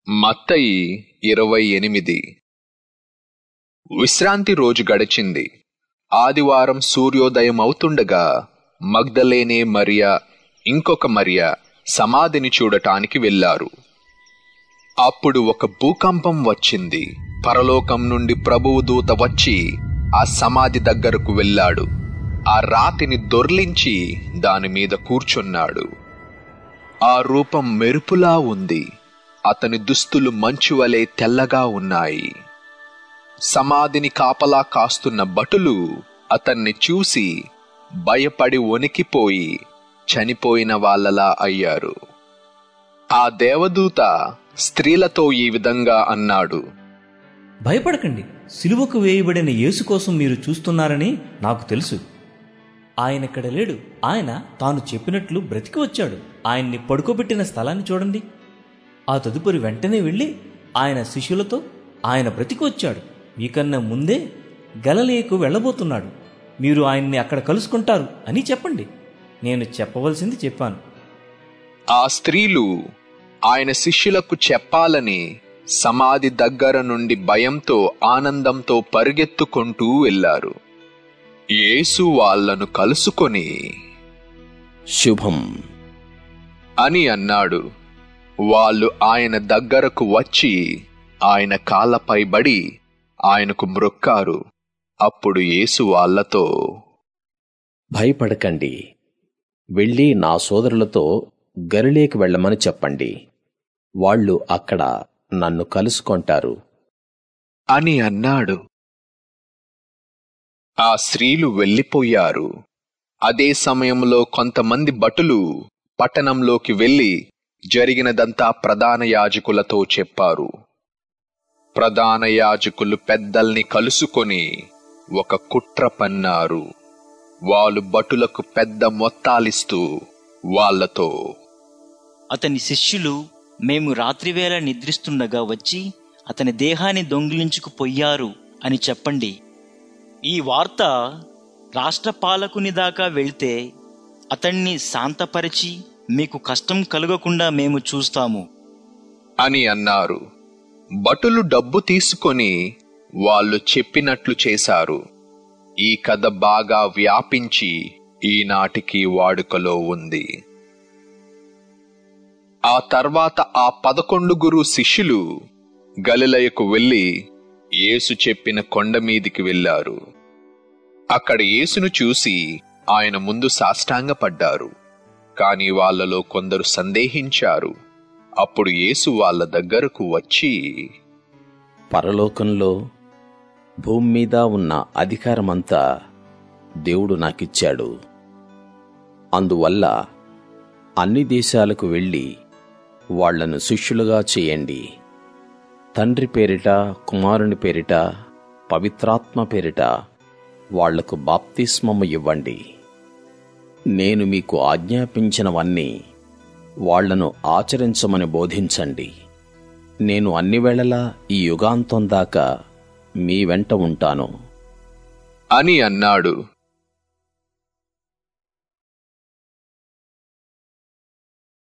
మత్తయి ఇరవై ఎనిమిది విశ్రాంతి రోజు గడిచింది ఆదివారం సూర్యోదయం అవుతుండగా మగ్ధలేనే మరియా ఇంకొక మరియా సమాధిని చూడటానికి వెళ్లారు అప్పుడు ఒక భూకంపం వచ్చింది పరలోకం నుండి ప్రభువు దూత వచ్చి ఆ సమాధి దగ్గరకు వెళ్ళాడు ఆ రాతిని దొర్లించి దాని మీద కూర్చున్నాడు ఆ రూపం మెరుపులా ఉంది అతని దుస్తులు మంచు వలె తెల్లగా ఉన్నాయి సమాధిని కాపలా కాస్తున్న భటులు అతన్ని చూసి భయపడి వణికిపోయి చనిపోయిన వాళ్ళలా అయ్యారు ఆ దేవదూత స్త్రీలతో ఈ విధంగా అన్నాడు భయపడకండి సిలువకు వేయబడిన యేసు కోసం మీరు చూస్తున్నారని నాకు తెలుసు ఆయన ఇక్కడ లేడు ఆయన తాను చెప్పినట్లు బ్రతికి వచ్చాడు ఆయన్ని పడుకోబెట్టిన స్థలాన్ని చూడండి ఆ తదుపరి వెంటనే వెళ్ళి ఆయన శిష్యులతో ఆయన బ్రతికి వచ్చాడు మీకన్నా ముందే గలలేకు వెళ్ళబోతున్నాడు మీరు ఆయన్ని అక్కడ కలుసుకుంటారు అని చెప్పండి నేను చెప్పవలసింది చెప్పాను ఆ స్త్రీలు ఆయన శిష్యులకు చెప్పాలని సమాధి దగ్గర నుండి భయంతో ఆనందంతో పరిగెత్తుకుంటూ వెళ్ళారు యేసు వాళ్ళను కలుసుకొని శుభం అని అన్నాడు వాళ్ళు ఆయన దగ్గరకు వచ్చి ఆయన కాళ్ళపై బడి ఆయనకు మ్రొక్కారు అప్పుడు యేసు వాళ్ళతో భయపడకండి వెళ్ళి నా సోదరులతో గలిలేకి వెళ్ళమని చెప్పండి వాళ్ళు అక్కడ నన్ను కలుసుకొంటారు అని అన్నాడు ఆ స్త్రీలు వెళ్ళిపోయారు అదే సమయంలో కొంతమంది భటులు పట్టణంలోకి వెళ్లి జరిగినదంతా ప్రధాన యాజకులతో చెప్పారు ప్రధాన యాజకులు పెద్దల్ని కలుసుకొని ఒక కుట్ర పన్నారు వాళ్ళు భటులకు పెద్ద మొత్తాలిస్తూ వాళ్ళతో అతని శిష్యులు మేము రాత్రివేళ నిద్రిస్తుండగా వచ్చి అతని దేహాన్ని దొంగిలించుకుపోయారు అని చెప్పండి ఈ వార్త రాష్ట్ర పాలకుని దాకా వెళ్తే అతన్ని శాంతపరిచి మీకు కష్టం కలగకుండా మేము చూస్తాము అని అన్నారు భటులు డబ్బు తీసుకొని వాళ్ళు చెప్పినట్లు చేశారు ఈ కథ బాగా వ్యాపించి ఈనాటికి వాడుకలో ఉంది ఆ తర్వాత ఆ పదకొండుగురు శిష్యులు గలిలయకు వెళ్లి యేసు చెప్పిన కొండ మీదికి వెళ్లారు అక్కడ యేసును చూసి ఆయన ముందు సాష్టాంగపడ్డారు కాని వాళ్ళలో కొందరు సందేహించారు అప్పుడు యేసు వాళ్ళ దగ్గరకు వచ్చి పరలోకంలో భూమి మీద ఉన్న అధికారమంతా దేవుడు నాకిచ్చాడు అందువల్ల అన్ని దేశాలకు వెళ్ళి వాళ్లను శిష్యులుగా చేయండి తండ్రి పేరిట కుమారుని పేరిట పవిత్రాత్మ పేరిట వాళ్లకు బాప్తిస్మము ఇవ్వండి నేను మీకు ఆజ్ఞాపించినవన్నీ వాళ్లను ఆచరించమని బోధించండి నేను అన్ని వేళలా ఈ యుగాంతం దాకా మీ వెంట ఉంటాను అని అన్నాడు